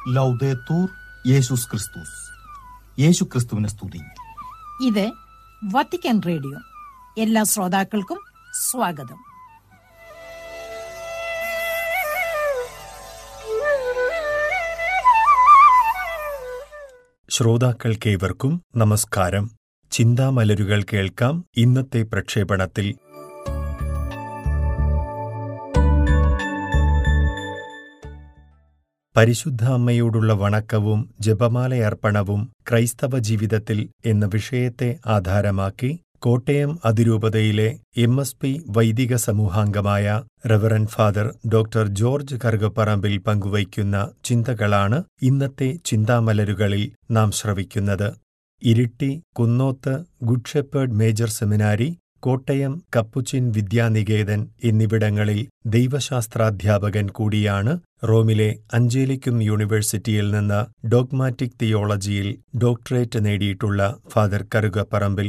ലൗദേത്തൂർ യേശുസ് ക്രിസ്തുസ് യേശു ക്രിസ്തുവിനെ സ്തുതി ഇത് വത്തിക്കാൻ റേഡിയോ എല്ലാ ശ്രോതാക്കൾക്കും സ്വാഗതം ശ്രോതാക്കൾക്കേവർക്കും നമസ്കാരം ചിന്താമലരുകൾ കേൾക്കാം ഇന്നത്തെ പ്രക്ഷേപണത്തിൽ പരിശുദ്ധ അമ്മയോടുള്ള വണക്കവും ജപമാലയർപ്പണവും ക്രൈസ്തവ ജീവിതത്തിൽ എന്ന വിഷയത്തെ ആധാരമാക്കി കോട്ടയം അതിരൂപതയിലെ എം എസ് പി വൈദിക സമൂഹാംഗമായ reverend father doctor George Karukaparambil പങ്കുവയ്ക്കുന്ന ചിന്തകളാണ് ഇന്നത്തെ ചിന്താമലരുകളിൽ നാം ശ്രവിക്കുന്നത് Iritty Kunnoth good shepherd major seminary Kottayam Capuchin Vidyanikethan എന്നിവിടങ്ങളിൽ ദൈവശാസ്ത്രാധ്യാപകൻ കൂടിയാണ് റോമിലെ അഞ്ചേലിക്കും യൂണിവേഴ്സിറ്റിയിൽ നിന്ന് ഡോഗ്മാറ്റിക് തിയോളജിയിൽ ഡോക്ടറേറ്റ് നേടിയിട്ടുള്ള ഫാദർ കറുകപ്പറമ്പിൽ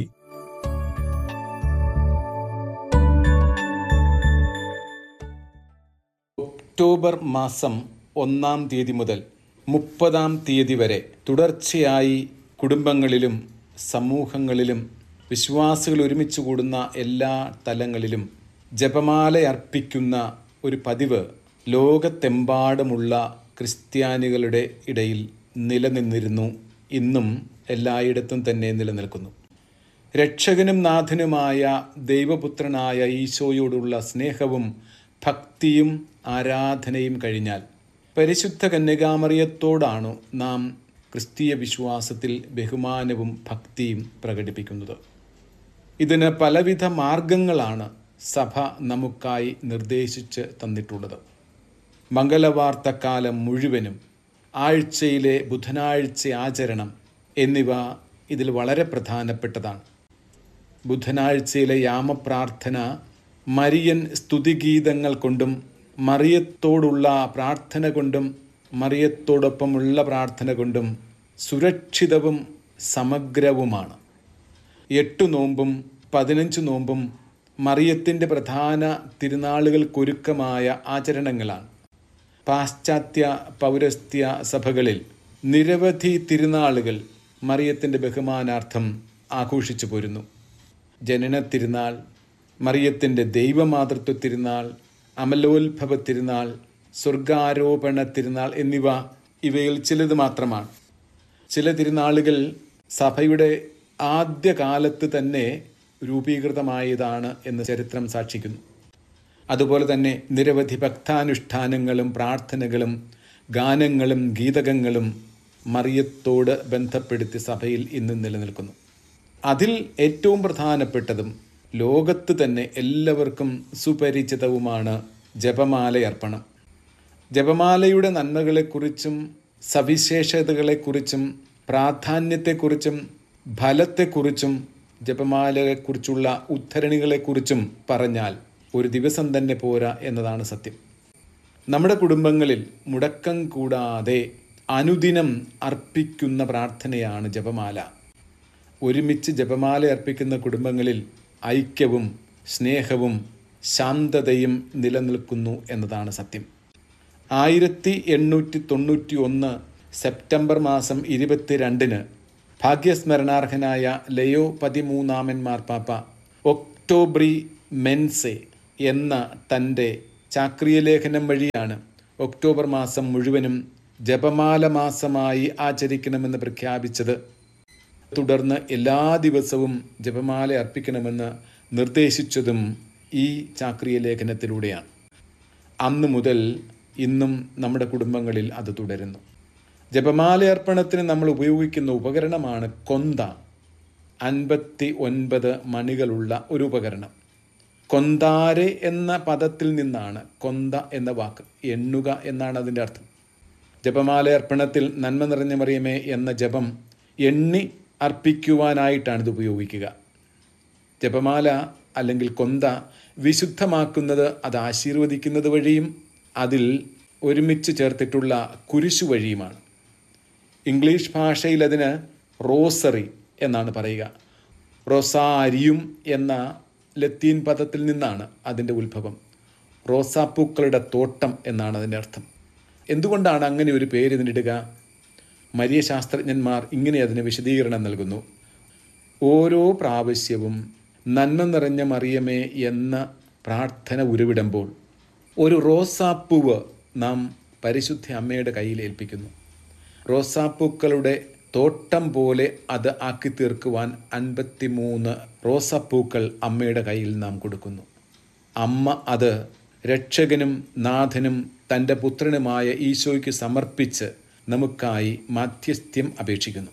ഒക്ടോബർ മാസം ഒന്നാം തീയതി മുതൽ മുപ്പതാം തീയതി വരെ തുടർച്ചയായി കുടുംബങ്ങളിലും സമൂഹങ്ങളിലും വിശ്വാസികൾ ഒരുമിച്ച് കൂടുന്ന എല്ലാ തലങ്ങളിലും ജപമാല അർപ്പിക്കുന്ന ഒരു പതിവ് ലോകത്തെമ്പാടുമുള്ള ക്രിസ്ത്യാനികളുടെ ഇടയിൽ നിലനിന്നിരുന്നു ഇന്നും എല്ലായിടത്തും തന്നെ നിലനിൽക്കുന്നു രക്ഷകനും നാഥനുമായ ദൈവപുത്രനായ ഈശോയോടുള്ള സ്നേഹവും ഭക്തിയും ആരാധനയും കഴിഞ്ഞാൽ പരിശുദ്ധ കന്യകാമറിയത്തോടാണ് നാം ക്രിസ്തീയ വിശ്വാസത്തിൽ ബഹുമാനവും ഭക്തിയും പ്രകടിപ്പിക്കുന്നത് ഇതിന് പലവിധ മാർഗങ്ങളാണ് സഭ നമുക്കായി നിർദ്ദേശിച്ച് തന്നിട്ടുള്ളത് മംഗളവാർത്തക്കാലം മുഴുവനും ആഴ്ചയിലെ ബുധനാഴ്ച ആചരണം എന്നിവ ഇതിൽ വളരെ പ്രധാനപ്പെട്ടതാണ് ബുധനാഴ്ചയിലെ യാമപ്രാർത്ഥന മരിയൻ സ്തുതിഗീതങ്ങൾ കൊണ്ടും മറിയത്തോടുള്ള പ്രാർത്ഥന കൊണ്ടും മറിയത്തോടൊപ്പമുള്ള പ്രാർത്ഥന കൊണ്ടും സുരക്ഷിതവും സമഗ്രവുമാണ് എട്ടു നോമ്പും പതിനഞ്ച് നോമ്പും മറിയത്തിൻ്റെ പ്രധാന തിരുനാളുകൾക്കൊരുക്കമായ ആചരണങ്ങളാണ് പാശ്ചാത്യ പൗരസ്ത്യ സഭകളിൽ നിരവധി തിരുനാളുകൾ മറിയത്തിൻ്റെ ബഹുമാനാർത്ഥം ആഘോഷിച്ചു പോരുന്നു ജനന തിരുനാൾ മറിയത്തിൻ്റെ ദൈവമാതൃത്വ തിരുനാൾ അമലോത്ഭവ തിരുനാൾ സ്വർഗാരോപണ തിരുനാൾ എന്നിവ ഇവയിൽ ചിലത് മാത്രമാണ് ചില തിരുനാളുകൾ സഭയുടെ ആദ്യകാലത്ത് തന്നെ രൂപീകൃതമായതാണ് എന്ന് ചരിത്രം സാക്ഷിക്കുന്നു അതുപോലെ തന്നെ നിരവധി ഭക്താനുഷ്ഠാനങ്ങളും പ്രാർത്ഥനകളും ഗാനങ്ങളും ഗീതകങ്ങളും മറിയത്തോട് ബന്ധപ്പെടുത്തി സഭയിൽ ഇന്ന് നിലനിൽക്കുന്നു അതിൽ ഏറ്റവും പ്രധാനപ്പെട്ടതും ലോകത്ത് തന്നെ എല്ലാവർക്കും സുപരിചിതവുമാണ് ജപമാലയർപ്പണം ജപമാലയുടെ നന്മകളെക്കുറിച്ചും സവിശേഷതകളെക്കുറിച്ചും പ്രാധാന്യത്തെക്കുറിച്ചും ഫലത്തെക്കുറിച്ചും ജപമാലയെക്കുറിച്ചുള്ള ഉദ്ധരണികളെക്കുറിച്ചും പറഞ്ഞാൽ ഒരു ദിവസം തന്നെ പോരാ എന്നതാണ് സത്യം നമ്മുടെ കുടുംബങ്ങളിൽ മുടക്കം കൂടാതെ അനുദിനം അർപ്പിക്കുന്ന പ്രാർത്ഥനയാണ് ജപമാല ഒരുമിച്ച് ജപമാല അർപ്പിക്കുന്ന കുടുംബങ്ങളിൽ ഐക്യവും സ്നേഹവും ശാന്തതയും നിലനിൽക്കുന്നു എന്നതാണ് സത്യം ആയിരത്തി എണ്ണൂറ്റി തൊണ്ണൂറ്റി ഒന്ന് സെപ്റ്റംബർ മാസം ഇരുപത്തിരണ്ടിന് ഭാഗ്യസ്മരണാർഹനായ ലയോ പതിമൂന്നാമൻ മാർപ്പാപ്പ ഒക്ടോബ്രി മെൻസെ എന്ന തൻ്റെ ചാക്രിയ ലേഖനം വഴിയാണ് ഒക്ടോബർ മാസം മുഴുവനും ജപമാല മാസമായി ആചരിക്കണമെന്ന് പ്രഖ്യാപിച്ചത് തുടർന്ന് എല്ലാ ദിവസവും ജപമാല അർപ്പിക്കണമെന്ന് നിർദ്ദേശിച്ചതും ഈ ചാക്രിയ ലേഖനത്തിലൂടെയാണ് അന്ന് മുതൽ ഇന്നും നമ്മുടെ കുടുംബങ്ങളിൽ അത് തുടരുന്നു ജപമാല അർപ്പണത്തിന് നമ്മൾ ഉപയോഗിക്കുന്ന ഉപകരണമാണ് കൊന്ത അൻപത്തി ഒൻപത് മണികളുള്ള ഒരു ഉപകരണം കൊന്താരെ എന്ന പദത്തിൽ നിന്നാണ് കൊന്ത എന്ന വാക്ക് എണ്ണുക എന്നാണ് അതിൻ്റെ അർത്ഥം ജപമാല അർപ്പണത്തിൽ നന്മ നിറഞ്ഞ മറിയമേ എന്ന ജപം എണ്ണി അർപ്പിക്കുവാനായിട്ടാണ് ഇത് ഉപയോഗിക്കുക ജപമാല അല്ലെങ്കിൽ കൊന്ത വിശുദ്ധമാക്കുന്നത് അത് ആശീർവദിക്കുന്നത് വഴിയും അതിൽ ഒരുമിച്ച് ചേർത്തിട്ടുള്ള കുരിശു വഴിയുമാണ് ഇംഗ്ലീഷ് ഭാഷയിൽ അതിന് റോസറി എന്നാണ് പറയുക റൊസാരിയും എന്ന ലത്തീൻ പദത്തിൽ നിന്നാണ് അതിൻ്റെ ഉത്ഭവം റോസാപ്പൂക്കളുടെ തോട്ടം എന്നാണ് അതിൻ്റെ അർത്ഥം എന്തുകൊണ്ടാണ് അങ്ങനെ ഒരു പേര് ഇതിനിടുക മരിയ ശാസ്ത്രജ്ഞന്മാർ ഇങ്ങനെ അതിന് വിശദീകരണം നൽകുന്നു ഓരോ പ്രാവശ്യവും നന്മ നിറഞ്ഞ മറിയമേ എന്ന പ്രാർത്ഥന ഉരുവിടുമ്പോൾ ഒരു റോസാപ്പൂവ് നാം പരിശുദ്ധ അമ്മയുടെ കയ്യിൽ ഏൽപ്പിക്കുന്നു റോസാപ്പൂക്കളുടെ തോട്ടം പോലെ അത് ആക്കി തീർക്കുവാൻ അൻപത്തിമൂന്ന് റോസാപ്പൂക്കൾ അമ്മയുടെ കയ്യിൽ നാം കൊടുക്കുന്നു അമ്മ അത് രക്ഷകനും നാഥനും തൻ്റെ പുത്രനുമായ ഈശോയ്ക്ക് സമർപ്പിച്ച് നമുക്കായി മാധ്യസ്ഥ്യം അപേക്ഷിക്കുന്നു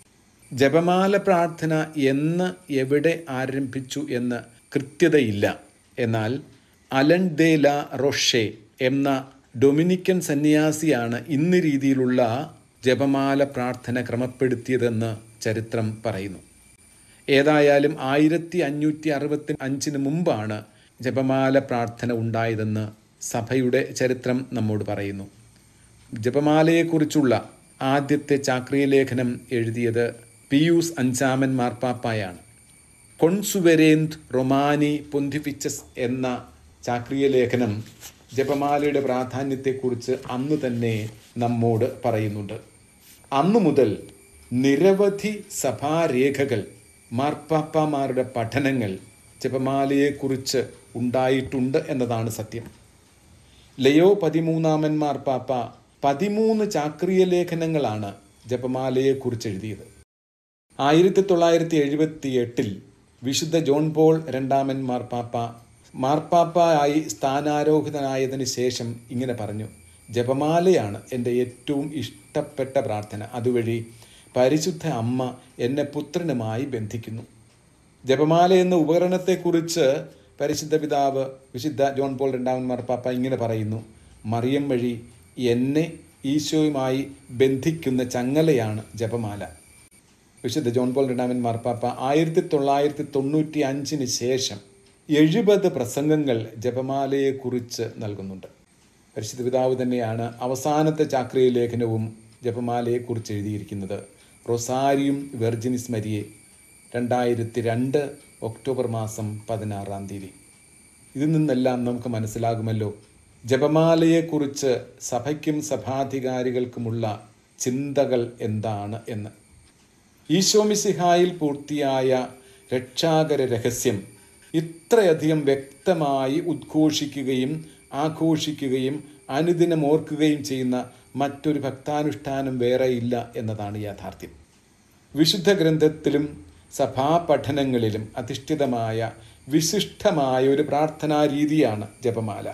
ജപമാല പ്രാർത്ഥന എന്ന് എവിടെ ആരംഭിച്ചു എന്ന് കൃത്യതയില്ല എന്നാൽ അലൻ ദേ ല റൊഷെ എന്ന ഡൊമിനിക്കൻ സന്യാസിയാണ് ഇന്ന് രീതിയിലുള്ള ജപമാല പ്രാർത്ഥന ക്രമപ്പെടുത്തിയതെന്ന് ചരിത്രം പറയുന്നു ഏതായാലും ആയിരത്തി അഞ്ഞൂറ്റി അറുപത്തി അഞ്ചിന് മുമ്പാണ് ജപമാല പ്രാർത്ഥന ഉണ്ടായതെന്ന് സഭയുടെ ചരിത്രം നമ്മോട് പറയുന്നു ജപമാലയെക്കുറിച്ചുള്ള ആദ്യത്തെ ചാക്രിയ ലേഖനം എഴുതിയത് പിയൂസ് അഞ്ചാമൻ മാർപ്പാപ്പായാണ് കൊൺസുവരേന്ത് റൊമാനി പൊന്തിഫിച്ചസ് എന്ന ചാക്രിയ ലേഖനം ജപമാലയുടെ പ്രാധാന്യത്തെക്കുറിച്ച് അന്ന് തന്നെ നമ്മോട് പറയുന്നുണ്ട് അന്നു മുതൽ നിരവധി സഭാരേഖകൾ മാർപ്പാപ്പമാരുടെ പഠനങ്ങൾ ജപമാലയെക്കുറിച്ച് ഉണ്ടായിട്ടുണ്ട് എന്നതാണ് സത്യം ലയോ പതിമൂന്നാമൻ മാർപ്പാപ്പ പതിമൂന്ന് ചാക്രിയ ലേഖനങ്ങളാണ് ജപമാലയെക്കുറിച്ച് എഴുതിയത് ആയിരത്തി തൊള്ളായിരത്തി എഴുപത്തി എട്ടിൽ വിശുദ്ധ ജോൺ പോൾ രണ്ടാമൻ മാർപ്പാപ്പ മാർപ്പാപ്പയായി സ്ഥാനാരോഹിതനായതിന് ശേഷം ഇങ്ങനെ പറഞ്ഞു ജപമാലയാണ് എൻ്റെ ഏറ്റവും ഇഷ്ടപ്പെട്ട പ്രാർത്ഥന അതുവഴി പരിശുദ്ധ അമ്മ എന്നെ പുത്രനുമായി ബന്ധിക്കുന്നു ജപമാല എന്ന ഉപകരണത്തെക്കുറിച്ച് പരിശുദ്ധ പിതാവ് വിശുദ്ധ ജോൺ പോൾ രണ്ടാമൻ മാർപ്പാപ്പ ഇങ്ങനെ പറയുന്നു മറിയം വഴി എന്നെ ഈശോയുമായി ബന്ധിക്കുന്ന ചങ്ങലയാണ് ജപമാല വിശുദ്ധ ജോൺ പോൾ രണ്ടാമൻ മാർപ്പാപ്പ ആയിരത്തി തൊള്ളായിരത്തി തൊണ്ണൂറ്റി അഞ്ചിന് ശേഷം എഴുപത് പ്രസംഗങ്ങൾ ജപമാലയെക്കുറിച്ച് നൽകുന്നുണ്ട് പരിശുദ്ധ പിതാവ് തന്നെയാണ് അവസാനത്തെ ചാക്രിയ ലേഖനവും ജപമാലയെക്കുറിച്ച് എഴുതിയിരിക്കുന്നത് റൊസാരിയും വെർജിനിസ് മരിയെ രണ്ടായിരത്തി രണ്ട് ഒക്ടോബർ മാസം പതിനാറാം തീയതി ഇതിൽ നിന്നെല്ലാം നമുക്ക് മനസ്സിലാകുമല്ലോ ജപമാലയെക്കുറിച്ച് സഭയ്ക്കും സഭാധികാരികൾക്കുമുള്ള ചിന്തകൾ എന്താണ് എന്ന് ഈശോമിസിഹായിൽ പൂർത്തിയായ രക്ഷാകര രഹസ്യം ഇത്രയധികം വ്യക്തമായി ഉദ്ഘോഷിക്കുകയും ആഘോഷിക്കുകയും അനുദിനം ഓർക്കുകയും ചെയ്യുന്ന മറ്റൊരു ഭക്താനുഷ്ഠാനം വേറെയില്ല എന്നതാണ് യാഥാർത്ഥ്യം വിശുദ്ധ ഗ്രന്ഥത്തിലും സഭാപഠനങ്ങളിലും അധിഷ്ഠിതമായ വിശിഷ്ടമായ ഒരു പ്രാർത്ഥനാ രീതിയാണ് ജപമാല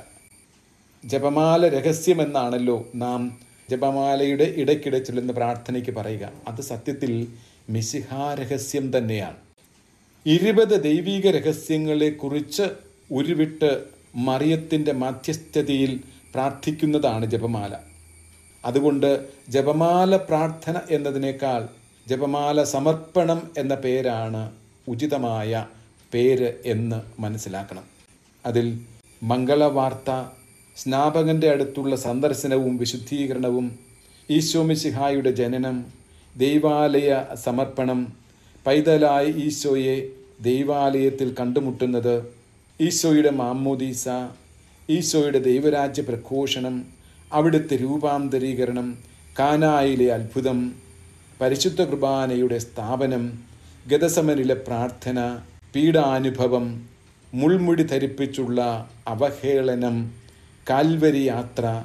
ജപമാല രഹസ്യമെന്നാണല്ലോ നാം ജപമാലയുടെ ഇടയ്ക്കിടെ ചൊല്ലുന്ന പ്രാർത്ഥനയ്ക്ക് പറയുക അത് സത്യത്തിൽ മിശിഹാ രഹസ്യം തന്നെയാണ് ഇരുപത് ദൈവിക രഹസ്യങ്ങളെക്കുറിച്ച് ഉരുവിട്ട് മറിയത്തിൻ്റെ മധ്യസ്ഥതയിൽ പ്രാർത്ഥിക്കുന്നതാണ് ജപമാല അതുകൊണ്ട് ജപമാല പ്രാർത്ഥന എന്നതിനേക്കാൾ ജപമാല സമർപ്പണം എന്ന പേരാണ് ഉചിതമായ പേര് എന്ന് മനസ്സിലാക്കണം അതിൽ മംഗളവാർത്ത സ്നാപകന്റെ അടുത്തുള്ള സന്ദർശനവും വിശുദ്ധീകരണവും ഈശോമിശിഹായുടെ ജനനം ദൈവാലയ സമർപ്പണം പൈതലായ ഈശോയെ ദൈവാലയത്തിൽ കണ്ടുമുട്ടുന്നത് ഈശോയുടെ മാമ്മോദീസ ഈശോയുടെ ദൈവരാജ്യ പ്രഘോഷണം അവിടുത്തെ രൂപാന്തരീകരണം കാനായിലെ അത്ഭുതം പരിശുദ്ധ കുർബാനയുടെ സ്ഥാപനം ഗതസമനിലെ പ്രാർത്ഥന പീഡാനുഭവം മുൾമുടി ധരിപ്പിച്ചുള്ള അവഹേളനം കാൽവരി യാത്ര